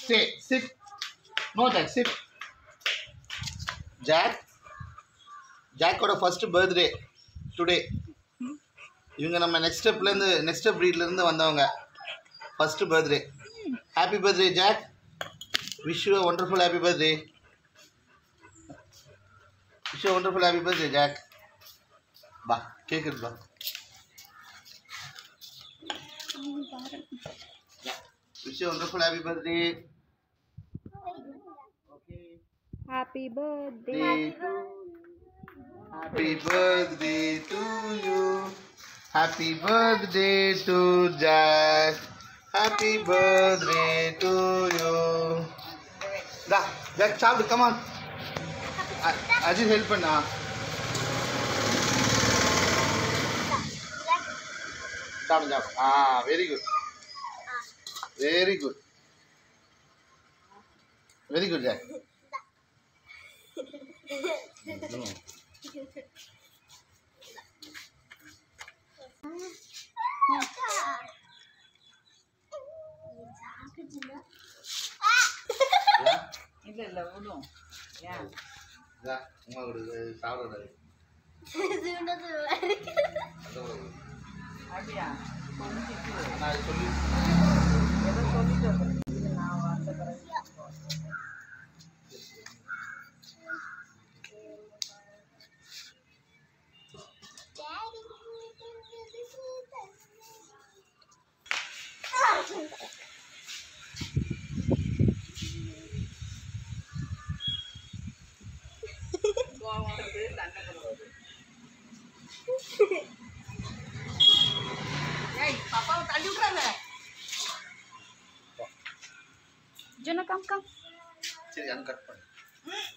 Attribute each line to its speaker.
Speaker 1: Stay sit no Jack sit Jack ஜாக்கோட first birthday today இவங்க நம்ம நெக்ஸ்ட் ஸ்டெப்லேருந்து நெக்ஸ்ட் ஸ்டெப் ப்ரீட்லேருந்து வந்தவங்க first birthday happy birthday Jack wish you wonderful happy birthday wish you wonderful happy birthday Jack பா கேட்குது பா wish you wonderful happy birthday okay
Speaker 2: happy birthday
Speaker 1: Happy birthday to you. Happy birthday to Jack. Happy birthday to you. Da, Jack, சாப்பிடு come on. அ- Ajith help பண்ணா சாப்பிடு சாப்பிடு ஆ very good very good very good Jack
Speaker 3: இல்ல இல்ல விடும் ஏன்
Speaker 1: உமா கொடுக்கு சாப்பிடக்கூடாது
Speaker 3: அப்படியா கொஞ்சிட்டு
Speaker 1: நான் அது சொல்லி
Speaker 3: ஏதோ சொல்லிட்டு வந்தேன். இது நான் வந்த பிறகு கோவம் வருது சண்டை போடுறது ஏய் பாப்பாவை தள்ளி விட்றாங்க
Speaker 2: ஜுனா கம் கம்
Speaker 1: சரி அது கட் பண்ணு